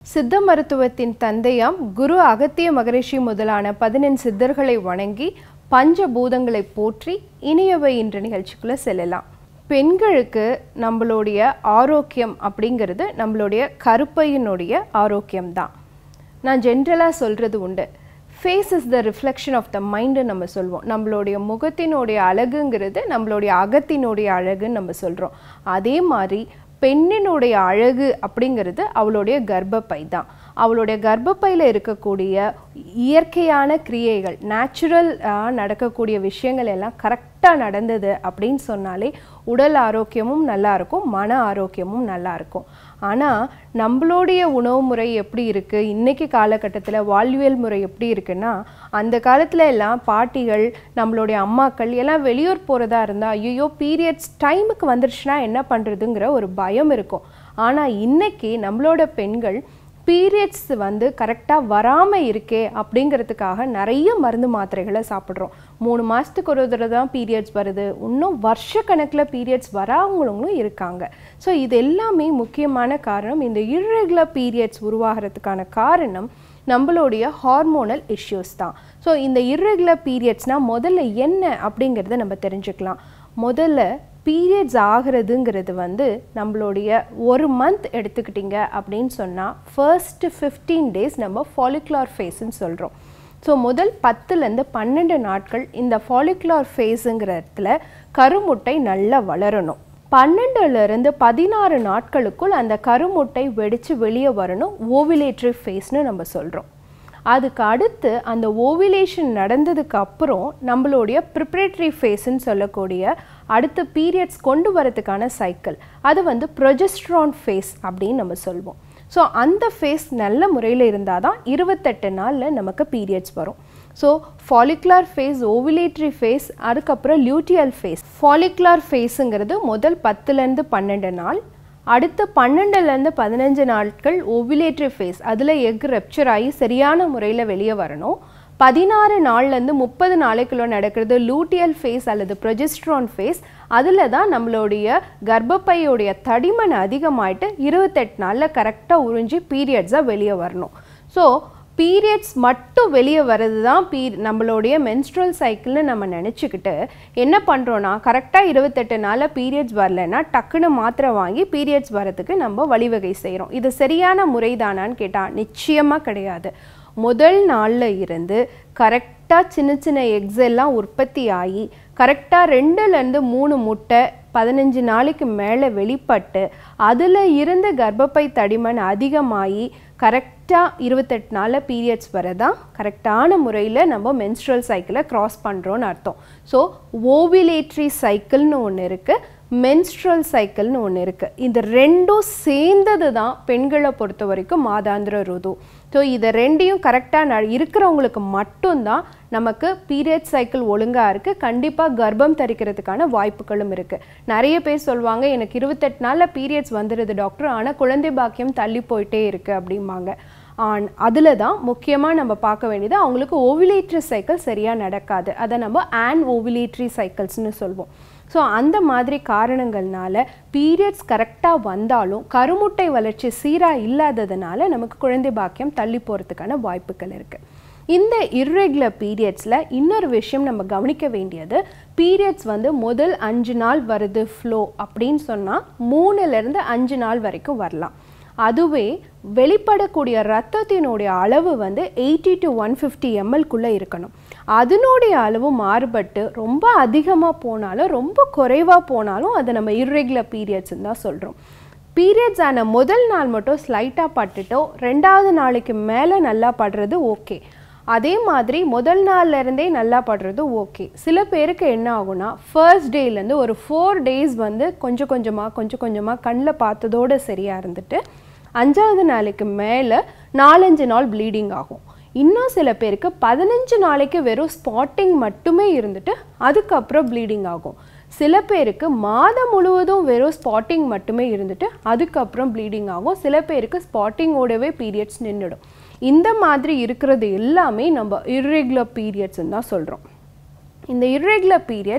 சித்த மருத்துவத்தின் தந்தையாம் குரு அகத்திய மகரிஷி முதலான பதினெண் சித்தர்களை வணங்கி பஞ்சபூதங்களை போற்றி இனியவை என்ற நிகழ்ச்சிக்குள்ள செல்லலாம் பெண்களுக்கு நம்மளுடைய ஆரோக்கியம் அப்படிங்கிறது நம்மளுடைய கருப்பையினுடைய ஆரோக்கியம்தான் நான் ஜென்ரலாக சொல்கிறது உண்டு face is the reflection of the mind நம்ம சொல்வோம் நம்மளுடைய முகத்தினுடைய அழகுங்கிறது நம்மளுடைய அகத்தினுடைய அழகுன்னு நம்ம சொல்கிறோம் அதே மாதிரி பெண்ணினுடைய அழகு அப்படிங்கிறது அவளுடைய கர்ப்பப்பை தான் அவளுடைய கர்ப்பப்பையில் இருக்கக்கூடிய இயற்கையான கிரியைகள் நேச்சுரல் நடக்கக்கூடிய விஷயங்கள் எல்லாம் கரெக்டாக நடந்தது அப்படின்னு சொன்னாலே உடல் ஆரோக்கியமும் நல்லா இருக்கும் மன ஆரோக்கியமும் நல்லா இருக்கும் ஆனால் நம்மளுடைய உணவு முறை எப்படி இருக்குது இன்றைக்கி காலகட்டத்தில் வாழ்வியல் முறை எப்படி இருக்குன்னா அந்த காலத்தில் எல்லாம் பாட்டிகள் நம்மளுடைய அம்மாக்கள் எல்லாம் வெளியூர் போகிறதா இருந்தால் ஐயோ பீரியட்ஸ் டைமுக்கு வந்துருச்சுன்னா என்ன பண்ணுறதுங்கிற ஒரு பயம் இருக்கும் ஆனால் இன்னைக்கு நம்மளோட பெண்கள் பீரியட்ஸ் வந்து கரெக்டாக வராமல் இருக்கே அப்படிங்கிறதுக்காக நிறைய மருந்து மாத்திரைகளை சாப்பிட்றோம் மூணு மாதத்துக்கு ஒரு தடவை தான் பீரியட்ஸ் வருது இன்னும் வருஷ கணக்கில் பீரியட்ஸ் வராதவங்களும் இருக்காங்க ஸோ இது எல்லாமே முக்கியமான காரணம் இந்த இர்ரெகுலர் பீரியட்ஸ் உருவாகிறதுக்கான காரணம் நம்மளுடைய ஹார்மோனல் இஷ்யூஸ் தான் ஸோ இந்த இர்ரெகுலர் பீரியட்ஸ்னால் முதல்ல என்ன அப்படிங்கிறத நம்ம தெரிஞ்சுக்கலாம் முதல்ல பீரியட்ஸ் ஆகிறதுங்கிறது வந்து நம்மளுடைய ஒரு மந்த் எடுத்துக்கிட்டிங்க அப்படின்னு சொன்னால் ஃபர்ஸ்ட் ஃபிஃப்டீன் டேஸ் நம்ம ஃபாலிகுலார் ஃபேஸ்ன்னு சொல்கிறோம் ஸோ முதல் பத்துலேருந்து பன்னெண்டு நாட்கள் இந்த ஃபாலிகுலார் ஃபேஸுங்கிற இடத்துல கருமுட்டை நல்லா வளரணும் பன்னெண்டுலேருந்து பதினாறு நாட்களுக்குள் அந்த கருமுட்டை வெடித்து வெளியே வரணும் ஓவிலேட்ரி ஃபேஸ்னு நம்ம சொல்கிறோம் அதுக்கு அடுத்து அந்த ஓவிலேஷன் நடந்ததுக்கு அப்புறம் நம்மளுடைய ப்ரிப்ரேட்டரி ஃபேஸ்ன்னு சொல்லக்கூடிய அடுத்த பீரியட்ஸ் கொண்டு வரதுக்கான சைக்கிள் அது வந்து ப்ரொஜெஸ்ட்ரான் ஃபேஸ் அப்படின்னு நம்ம சொல்வோம் ஸோ அந்த ஃபேஸ் நல்ல முறையில் இருந்தால் தான் இருபத்தெட்டு நாளில் நமக்கு பீரியட்ஸ் வரும் so follicular phase ovulatory phase அதுக்கப்புறம் லியூட்டியல் ஃபேஸ் ஃபாலிகுலார் ஃபேஸுங்கிறது முதல் பத்துலேருந்து பன்னெண்டு நாள் அடுத்து பன்னெண்டுலேருந்து பதினஞ்சு நாட்கள் ஓவிலேட்ரி ஃபேஸ் அதில் எக் ரெப்சர் ஆகி சரியான முறையில் வெளியே வரணும் பதினாறு நாள்லேருந்து முப்பது நாளைக்குள்ள நடக்கிறது லூட்டியல் ஃபேஸ் அல்லது ப்ரொஜெஸ்ட்ரான் ஃபேஸ் அதில் தான் நம்மளுடைய கர்ப்பப்பையுடைய தடிமன் அதிகமாயிட்டு இருபத்தெட்டு நாளில் கரெக்டாக உறிஞ்சி பீரியட்ஸாக வெளியே வரணும் ஸோ பீரியட்ஸ் மட்டும் வெளியே வர்றது தான் பீ நம்மளுடைய மென்ஸ்ட்ரல் சைக்கிள்னு நம்ம நினச்சிக்கிட்டு என்ன பண்ணுறோன்னா கரெக்டாக இருபத்தெட்டு நாளில் பீரியட்ஸ் வரலன்னா டக்குன்னு மாத்திரை வாங்கி பீரியட்ஸ் வரதுக்கு நம்ம வழிவகை செய்கிறோம் இது சரியான முறை தானான்னு கேட்டால் நிச்சயமாக கிடையாது முதல் நாளில் இருந்து கரெக்டாக சின்ன சின்ன எக்ஸ் எல்லாம் உற்பத்தி ஆகி கரெக்டாக ரெண்டுலேருந்து மூணு முட்டை பதினஞ்சு நாளைக்கு மேலே வெளிப்பட்டு அதில் இருந்த கர்ப்பப்பை தடிமன் அதிகமாகி கரெக்டாக இருபத்தெட்டு நாளில் பீரியட்ஸ் வரதான் கரெக்டான முறையில் நம்ம மென்ஸ்ட்ரல் சைக்கிளை க்ராஸ் பண்ணுறோன்னு அர்த்தம் ஸோ ஓவிலேட்ரி சைக்கிள்னு ஒன்று இருக்குது மென்ஸ்ட்ரல் சைக்கிள்னு ஒன்று இருக்குது இந்த ரெண்டும் சேர்ந்தது தான் பெண்களை பொறுத்த வரைக்கும் மாதாந்திர ருது ஸோ இதை ரெண்டையும் கரெக்டாக ந இருக்கிறவங்களுக்கு மட்டும்தான் நமக்கு பீரியட் சைக்கிள் ஒழுங்காக இருக்குது கண்டிப்பாக கர்ப்பம் தரிக்கிறதுக்கான வாய்ப்புகளும் இருக்குது நிறைய பேர் சொல்லுவாங்க எனக்கு இருபத்தெட்டு நாளில் பீரியட்ஸ் வந்துடுது டாக்டர் ஆனால் குழந்தை பாக்கியம் தள்ளி போயிட்டே இருக்குது அப்படிம்பாங்க ஆன் அதில் தான் முக்கியமாக நம்ம பார்க்க வேண்டியது அவங்களுக்கு ஓவிலேட்ரி சைக்கிள் சரியாக நடக்காது அதை நம்ம ஆன் ஓவிலேட்ரி சைக்கிள்ஸ்னு சொல்வோம் ஸோ அந்த மாதிரி காரணங்கள்னால பீரியட்ஸ் கரெக்டாக வந்தாலும் கருமுட்டை வளர்ச்சி சீராக இல்லாததுனால நமக்கு குழந்தை பாக்கியம் தள்ளி போகிறதுக்கான வாய்ப்புகள் இருக்குது இந்த இர்ரெகுலர் பீரியட்ஸில் இன்னொரு விஷயம் நம்ம கவனிக்க வேண்டியது பீரியட்ஸ் வந்து முதல் அஞ்சு நாள் வருது ஃப்ளோ அப்படின்னு சொன்னால் மூணுலேருந்து அஞ்சு நாள் வரைக்கும் வரலாம் அதுவே வெளிப்படக்கூடிய ரத்தத்தினுடைய அளவு வந்து எயிட்டி டு ஒன் ஃபிஃப்டி எம்எல்குள்ளே இருக்கணும் அதனுடைய அளவு மாறுபட்டு ரொம்ப அதிகமாக போனாலும் ரொம்ப குறைவாக போனாலும் அதை நம்ம இர்ரெகுலர் பீரியட்ஸ்ன்னு தான் சொல்கிறோம் பீரியட்ஸ் ஆன முதல் நாள் மட்டும் ஸ்லைட்டாக பட்டுட்டோ ரெண்டாவது நாளைக்கு மேலே நல்லா படுறது ஓகே அதே மாதிரி முதல் நாள்ல இருந்தே நல்லா படுறது ஓகே சில பேருக்கு என்ன ஆகும்னா ஃபர்ஸ்ட் டேலேருந்து ஒரு ஃபோர் டேஸ் வந்து கொஞ்சம் கொஞ்சமாக கொஞ்சம் கொஞ்சமாக கண்ணில் பார்த்ததோடு சரியாக இருந்துட்டு அஞ்சாவது நாளைக்கு மேலே நாலஞ்சு நாள் ப்ளீடிங் ஆகும் இன்னும் சில பேருக்கு பதினஞ்சு நாளைக்கு வெறும் ஸ்பாட்டிங் மட்டுமே இருந்துட்டு அதுக்கப்புறம் ப்ளீடிங் ஆகும் சில பேருக்கு மாதம் முழுவதும் வெறும் ஸ்பாட்டிங் மட்டுமே இருந்துட்டு அதுக்கப்புறம் ப்ளீடிங் ஆகும் சில பேருக்கு ஸ்பாட்டிங்கோடவே பீரியட்ஸ் நின்றுடும் இந்த மாதிரி இருக்கிறது எல்லாமே நம்ம இர்ரெகுலர் பீரியட்ஸ்ன்னு தான் சொல்கிறோம் இந்த இர்ரெகுலர் பீரியட்ஸ்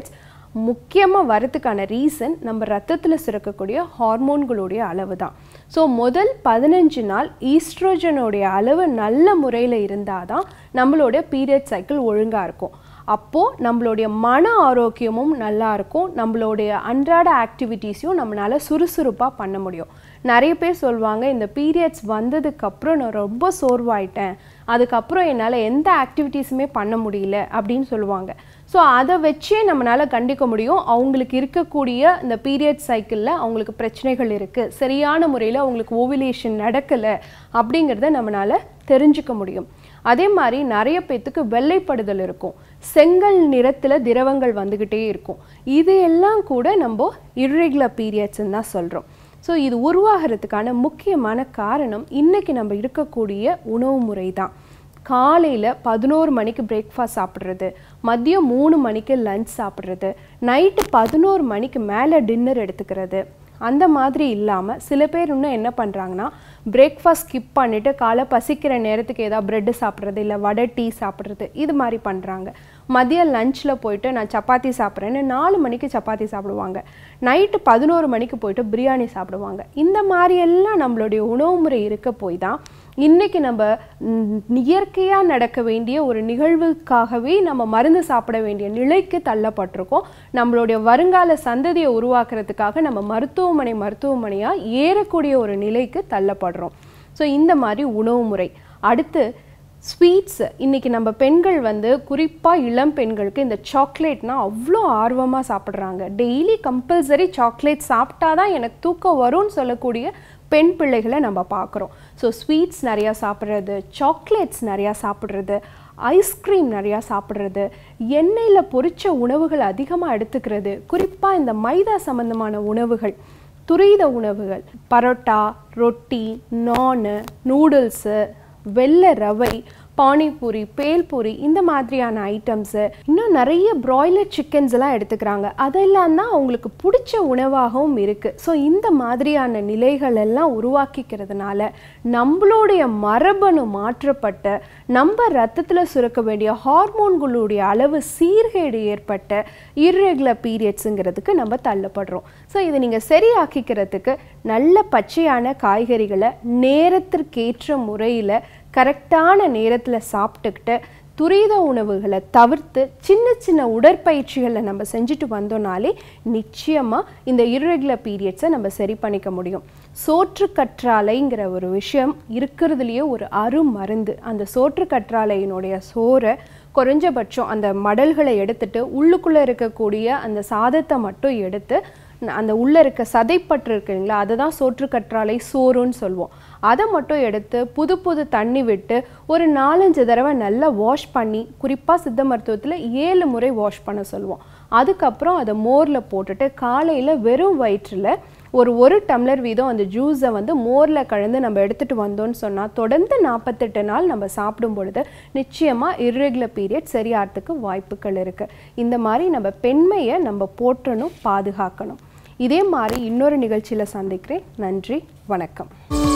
முக்கியமாக வரதுக்கான ரீசன் நம்ம ரத்தத்தில் சுரக்கக்கூடிய ஹார்மோன்களுடைய அளவு தான் ஸோ முதல் பதினஞ்சு நாள் ஈஸ்ட்ரோஜனுடைய அளவு நல்ல முறையில் இருந்தால் தான் நம்மளோட பீரியட் சைக்கிள் ஒழுங்காக இருக்கும் அப்போது நம்மளுடைய மன ஆரோக்கியமும் நல்லா இருக்கும் நம்மளுடைய அன்றாட ஆக்டிவிட்டீஸையும் நம்மளால் சுறுசுறுப்பாக பண்ண முடியும் நிறைய பேர் சொல்லுவாங்க இந்த பீரியட்ஸ் வந்ததுக்கப்புறம் நான் ரொம்ப சோர்வாயிட்டேன் அதுக்கப்புறம் என்னால் எந்த ஆக்டிவிட்டீஸுமே பண்ண முடியல அப்படின்னு சொல்லுவாங்க ஸோ அதை வச்சே நம்மளால் கண்டிக்க முடியும் அவங்களுக்கு இருக்கக்கூடிய இந்த பீரியட் சைக்கிளில் அவங்களுக்கு பிரச்சனைகள் இருக்குது சரியான முறையில் அவங்களுக்கு ஓவிலேஷன் நடக்கலை அப்படிங்கிறத நம்மளால் தெரிஞ்சுக்க முடியும் அதே மாதிரி நிறைய பேத்துக்கு வெள்ளைப்படுதல் இருக்கும் செங்கல் நிறத்தில் திரவங்கள் வந்துக்கிட்டே இருக்கும் இது எல்லாம் கூட நம்ம இர்ரெகுலர் பீரியட்ஸ்ன்னு தான் சொல்கிறோம் ஸோ இது உருவாகிறதுக்கான முக்கியமான காரணம் இன்றைக்கி நம்ம இருக்கக்கூடிய உணவு முறை தான் காலையில் பதினோரு மணிக்கு பிரேக்ஃபாஸ்ட் சாப்பிட்றது மதியம் மூணு மணிக்கு லஞ்ச் சாப்பிட்றது நைட்டு பதினோரு மணிக்கு மேலே டின்னர் எடுத்துக்கிறது அந்த மாதிரி இல்லாமல் சில பேர் இன்னும் என்ன பண்ணுறாங்கன்னா பிரேக்ஃபாஸ்ட் ஸ்கிப் பண்ணிவிட்டு காலை பசிக்கிற நேரத்துக்கு ஏதாவது ப்ரெட்டு சாப்பிட்றது இல்லை வடை டீ சாப்பிட்றது இது மாதிரி பண்ணுறாங்க மதியம் லஞ்சில் போயிட்டு நான் சப்பாத்தி சாப்பிட்றேன்னு நாலு மணிக்கு சப்பாத்தி சாப்பிடுவாங்க நைட்டு பதினோரு மணிக்கு போயிட்டு பிரியாணி சாப்பிடுவாங்க இந்த மாதிரியெல்லாம் நம்மளுடைய உணவு முறை இருக்க போய் தான் இன்றைக்கி நம்ம இயற்கையாக நடக்க வேண்டிய ஒரு நிகழ்வுக்காகவே நம்ம மருந்து சாப்பிட வேண்டிய நிலைக்கு தள்ளப்பட்டிருக்கோம் நம்மளுடைய வருங்கால சந்ததியை உருவாக்குறதுக்காக நம்ம மருத்துவமனை மருத்துவமனையாக ஏறக்கூடிய ஒரு நிலைக்கு தள்ளப்படுறோம் ஸோ இந்த மாதிரி உணவு முறை அடுத்து ஸ்வீட்ஸ் இன்றைக்கி நம்ம பெண்கள் வந்து குறிப்பாக இளம் பெண்களுக்கு இந்த சாக்லேட்னா அவ்வளோ ஆர்வமாக சாப்பிட்றாங்க டெய்லி கம்பல்சரி சாக்லேட் சாப்பிட்டா தான் எனக்கு தூக்கம் வரும்னு சொல்லக்கூடிய பெண் பிள்ளைகளை நம்ம பார்க்குறோம் ஸோ ஸ்வீட்ஸ் நிறையா சாப்பிட்றது சாக்லேட்ஸ் நிறையா சாப்பிட்றது ஐஸ்கிரீம் நிறையா சாப்பிட்றது எண்ணெயில் பொரிச்ச உணவுகள் அதிகமாக எடுத்துக்கிறது குறிப்பாக இந்த மைதா சம்பந்தமான உணவுகள் துரித உணவுகள் பரோட்டா ரொட்டி நானு நூடுல்ஸு வெள்ளை ரவை பானிபூரி பேல்பூரி இந்த மாதிரியான ஐட்டம்ஸு இன்னும் நிறைய பிராய்லர் சிக்கன்ஸ் எல்லாம் எடுத்துக்கிறாங்க அதெல்லாம் தான் அவங்களுக்கு பிடிச்ச உணவாகவும் இருக்குது ஸோ இந்த மாதிரியான நிலைகள் எல்லாம் உருவாக்கிக்கிறதுனால நம்மளுடைய மரபணு மாற்றப்பட்ட நம்ம ரத்தத்தில் சுரக்க வேண்டிய ஹார்மோன்களுடைய அளவு சீர்கேடு ஏற்பட்ட இர்ரெகுலர் பீரியட்ஸுங்கிறதுக்கு நம்ம தள்ளப்படுறோம் ஸோ இதை நீங்கள் சரியாக்கிக்கிறதுக்கு நல்ல பச்சையான காய்கறிகளை நேரத்திற்கேற்ற முறையில் கரெக்டான நேரத்தில் சாப்பிட்டுக்கிட்டு துரித உணவுகளை தவிர்த்து சின்ன சின்ன உடற்பயிற்சிகளை நம்ம செஞ்சுட்டு வந்தோம்னாலே நிச்சயமாக இந்த இர்ரெகுலர் பீரியட்ஸை நம்ம சரி பண்ணிக்க முடியும் சோற்று கற்றாழைங்கிற ஒரு விஷயம் இருக்கிறதுலையே ஒரு அருமருந்து அந்த சோற்று கற்றாழையினுடைய சோறை குறைஞ்சபட்சம் அந்த மடல்களை எடுத்துட்டு உள்ளுக்குள்ளே இருக்கக்கூடிய அந்த சாதத்தை மட்டும் எடுத்து அந்த உள்ளே இருக்க சதைப்பற்று இருக்குங்களா அதை தான் சோற்று கற்றாழை சோறுன்னு சொல்லுவோம் அதை மட்டும் எடுத்து புது புது தண்ணி விட்டு ஒரு நாலஞ்சு தடவை நல்லா வாஷ் பண்ணி குறிப்பாக சித்த மருத்துவத்தில் ஏழு முறை வாஷ் பண்ண சொல்லுவோம் அதுக்கப்புறம் அதை மோரில் போட்டுட்டு காலையில் வெறும் வயிற்றில் ஒரு ஒரு டம்ளர் வீதம் அந்த ஜூஸை வந்து மோரில் கலந்து நம்ம எடுத்துகிட்டு வந்தோம்னு சொன்னால் தொடர்ந்து நாற்பத்தெட்டு நாள் நம்ம சாப்பிடும் பொழுது நிச்சயமாக இர்ரெகுலர் பீரியட் சரியாகிறதுக்கு வாய்ப்புகள் இருக்குது இந்த மாதிரி நம்ம பெண்மையை நம்ம போற்றணும் பாதுகாக்கணும் இதே மாதிரி இன்னொரு நிகழ்ச்சியில் சந்திக்கிறேன் நன்றி வணக்கம்